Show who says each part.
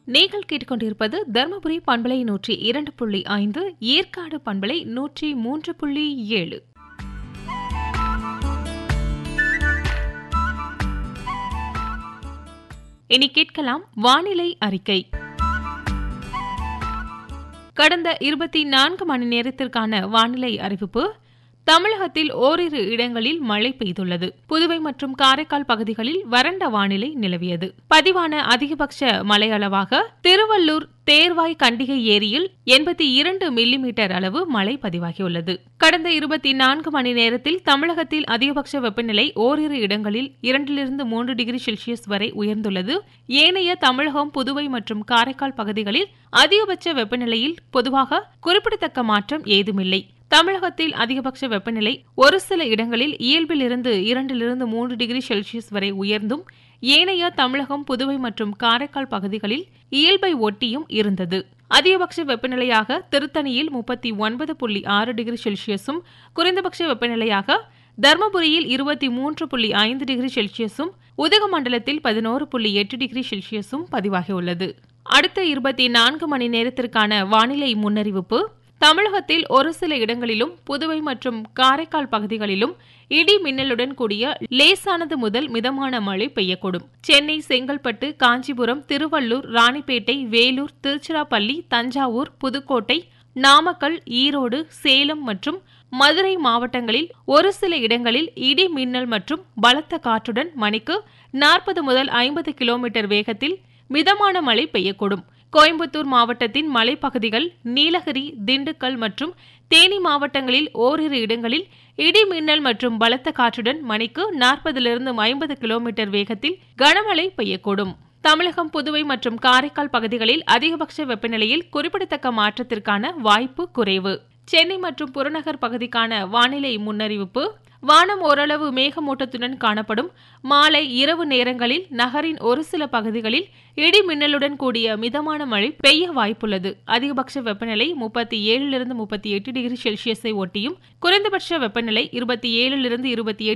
Speaker 1: நீங்கள் கேட்டுக்கொண்டிருப்பது தருமபுரி பண்பலை நூற்றி இரண்டு புள்ளி ஐந்து ஏற்காடு பண்பலை நூற்றி மூன்று புள்ளி ஏழு இனி கேட்கலாம் வானிலை அறிக்கை கடந்த இருபத்தி நான்கு மணி நேரத்திற்கான வானிலை அறிவிப்பு தமிழகத்தில் ஓரிரு இடங்களில் மழை பெய்துள்ளது புதுவை மற்றும் காரைக்கால் பகுதிகளில் வறண்ட வானிலை நிலவியது பதிவான அதிகபட்ச மழை அளவாக திருவள்ளூர் தேர்வாய் கண்டிகை ஏரியில் எண்பத்தி இரண்டு மில்லிமீட்டர் அளவு மழை பதிவாகியுள்ளது கடந்த இருபத்தி நான்கு மணி நேரத்தில் தமிழகத்தில் அதிகபட்ச வெப்பநிலை ஓரிரு இடங்களில் இரண்டிலிருந்து மூன்று டிகிரி செல்சியஸ் வரை உயர்ந்துள்ளது ஏனைய தமிழகம் புதுவை மற்றும் காரைக்கால் பகுதிகளில் அதிகபட்ச வெப்பநிலையில் பொதுவாக குறிப்பிடத்தக்க மாற்றம் ஏதுமில்லை தமிழகத்தில் அதிகபட்ச வெப்பநிலை ஒரு சில இடங்களில் இயல்பிலிருந்து இரண்டிலிருந்து மூன்று டிகிரி செல்சியஸ் வரை உயர்ந்தும் ஏனைய தமிழகம் புதுவை மற்றும் காரைக்கால் பகுதிகளில் இயல்பை ஒட்டியும் இருந்தது அதிகபட்ச வெப்பநிலையாக திருத்தணியில் முப்பத்தி ஒன்பது புள்ளி ஆறு டிகிரி செல்சியஸும் குறைந்தபட்ச வெப்பநிலையாக தர்மபுரியில் இருபத்தி மூன்று புள்ளி ஐந்து டிகிரி செல்சியஸும் உதகமண்டலத்தில் பதினோரு புள்ளி எட்டு டிகிரி செல்சியஸும் பதிவாகியுள்ளது அடுத்த இருபத்தி நான்கு மணி நேரத்திற்கான வானிலை முன்னறிவிப்பு தமிழகத்தில் ஒரு சில இடங்களிலும் புதுவை மற்றும் காரைக்கால் பகுதிகளிலும் இடி மின்னலுடன் கூடிய லேசானது முதல் மிதமான மழை பெய்யக்கூடும் சென்னை செங்கல்பட்டு காஞ்சிபுரம் திருவள்ளூர் ராணிப்பேட்டை வேலூர் திருச்சிராப்பள்ளி தஞ்சாவூர் புதுக்கோட்டை நாமக்கல் ஈரோடு சேலம் மற்றும் மதுரை மாவட்டங்களில் ஒரு சில இடங்களில் இடி மின்னல் மற்றும் பலத்த காற்றுடன் மணிக்கு நாற்பது முதல் ஐம்பது கிலோமீட்டர் வேகத்தில் மிதமான மழை பெய்யக்கூடும் கோயம்புத்தூர் மாவட்டத்தின் மலைப்பகுதிகள் நீலகிரி திண்டுக்கல் மற்றும் தேனி மாவட்டங்களில் ஓரிரு இடங்களில் இடி மின்னல் மற்றும் பலத்த காற்றுடன் மணிக்கு நாற்பதிலிருந்து ஐம்பது கிலோமீட்டர் வேகத்தில் கனமழை பெய்யக்கூடும் தமிழகம் புதுவை மற்றும் காரைக்கால் பகுதிகளில் அதிகபட்ச வெப்பநிலையில் குறிப்பிடத்தக்க மாற்றத்திற்கான வாய்ப்பு குறைவு சென்னை மற்றும் புறநகர் பகுதிக்கான வானிலை முன்னறிவிப்பு வானம் ஓரளவு மேகமூட்டத்துடன் காணப்படும் மாலை இரவு நேரங்களில் நகரின் ஒரு சில பகுதிகளில் இடி மின்னலுடன் கூடிய மிதமான மழை பெய்ய வாய்ப்புள்ளது அதிகபட்ச வெப்பநிலை முப்பத்தி ஏழிலிருந்து முப்பத்தி எட்டு டிகிரி செல்சியஸை ஒட்டியும் குறைந்தபட்ச வெப்பநிலை இருபத்தி ஏழிலிருந்து இருபத்தி எட்டு